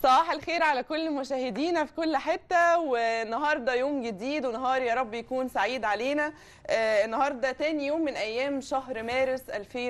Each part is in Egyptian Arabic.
صباح الخير على كل مشاهدينا في كل حتة والنهاردة يوم جديد ونهار يا رب يكون سعيد علينا آه النهاردة تاني يوم من أيام شهر مارس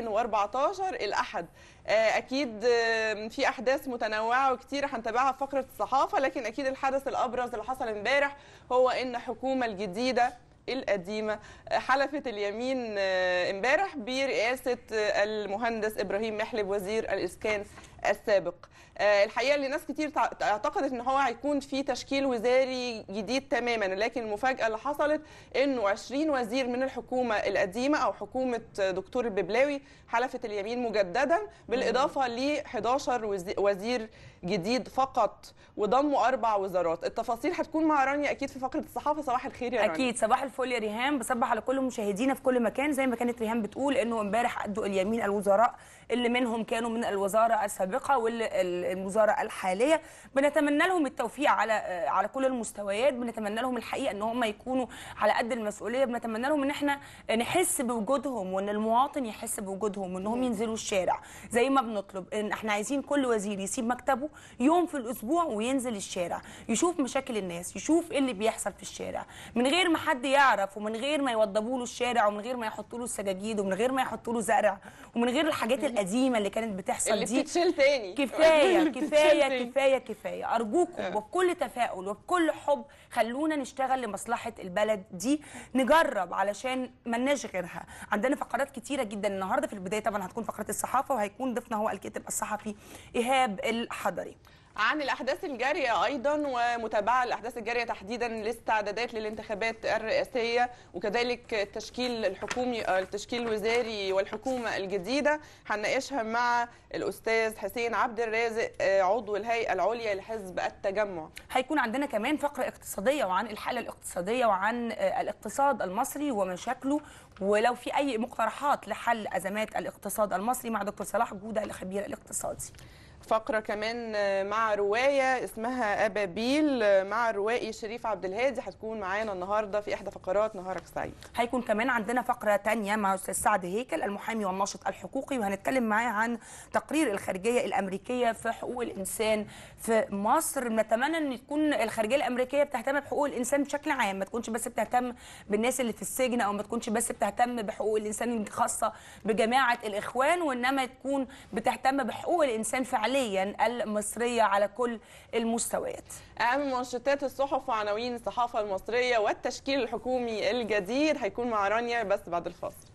2014 الأحد آه أكيد آه في أحداث متنوعة وكتير هنتابعها في فقرة الصحافة لكن أكيد الحدث الأبرز اللي حصل امبارح هو إن الحكومة الجديدة القديمة حلفت اليمين امبارح برئاسة المهندس إبراهيم محلب وزير الإسكان السابق الحقيقة اللي ناس كتير اعتقدت ان هو هيكون في تشكيل وزاري جديد تماما لكن المفاجأة اللي حصلت انه 20 وزير من الحكومة القديمة او حكومة دكتور الببلاوي حلفت اليمين مجددا بالإضافة ل 11 وزير جديد فقط وضموا أربع وزارات التفاصيل هتكون مع رانيا أكيد في فقرة الصحافة صباح الخير يا رانيا اكيد صباح الفل يا ريهام بصبح على كل مشاهدينا في كل مكان زي ما كانت ريهام بتقول انه امبارح ادوا اليمين الوزراء اللي منهم كانوا من الوزاره السابقه والوزاره الحاليه بنتمنى لهم التوفيق على على كل المستويات بنتمنى لهم الحقيقه ان هم يكونوا على قد المسؤوليه بنتمنى لهم ان احنا نحس بوجودهم وان المواطن يحس بوجودهم وانهم ينزلوا الشارع زي ما بنطلب ان احنا عايزين كل وزير يسيب مكتبه يوم في الاسبوع وينزل الشارع يشوف مشاكل الناس يشوف ايه اللي بيحصل في الشارع من غير ما حد يعرف ومن غير ما يوضبوا له الشارع ومن غير ما يحطوا له السجاجيد ومن غير ما يحطوا له زرع ومن غير الحاجات القديمه اللي كانت بتحصل اللي دي بتتشيل تاني كفايه اللي بتتشيل كفايه تاني. كفايه كفايه ارجوكم وبكل تفاؤل وبكل حب خلونا نشتغل لمصلحه البلد دي نجرب علشان ملناش غيرها عندنا فقرات كتيره جدا النهارده في البدايه طبعا هتكون فقره الصحافه وهيكون ضيفنا هو الكاتب الصحفي ايهاب الحضري عن الاحداث الجاريه ايضا ومتابعه الاحداث الجاريه تحديدا الاستعدادات للانتخابات الرئاسيه وكذلك التشكيل الحكومي التشكيل الوزاري والحكومه الجديده هنناقشها مع الاستاذ حسين عبد الرازق عضو الهيئه العليا لحزب التجمع هيكون عندنا كمان فقره اقتصاديه وعن الحاله الاقتصاديه وعن الاقتصاد المصري ومشاكله ولو في اي مقترحات لحل ازمات الاقتصاد المصري مع دكتور صلاح جوده الخبير الاقتصادي فقرة كمان مع رواية اسمها أبابيل مع الروائي شريف عبد الهادي هتكون معانا النهاردة في إحدى فقرات نهارك سعيد هيكون كمان عندنا فقرة تانية مع أستاذ سعد هيكل المحامي والناشط الحقوقي وهنتكلم معاه عن تقرير الخارجية الأمريكية في حقوق الإنسان في مصر نتمنى أن تكون الخارجية الأمريكية بتهتم بحقوق الإنسان بشكل عام ما تكونش بس بتهتم بالناس اللي في السجن أو ما تكونش بس بتهتم بحقوق الإنسان الخاصة بجماعة الإخوان وإنما تكون بتهتم بحقوق الإنسان فعليا فعليا المصرية على كل المستويات أهم منشطات الصحف وعناوين الصحافة المصرية والتشكيل الحكومي الجديد هيكون مع رانيا بس بعد الفاصل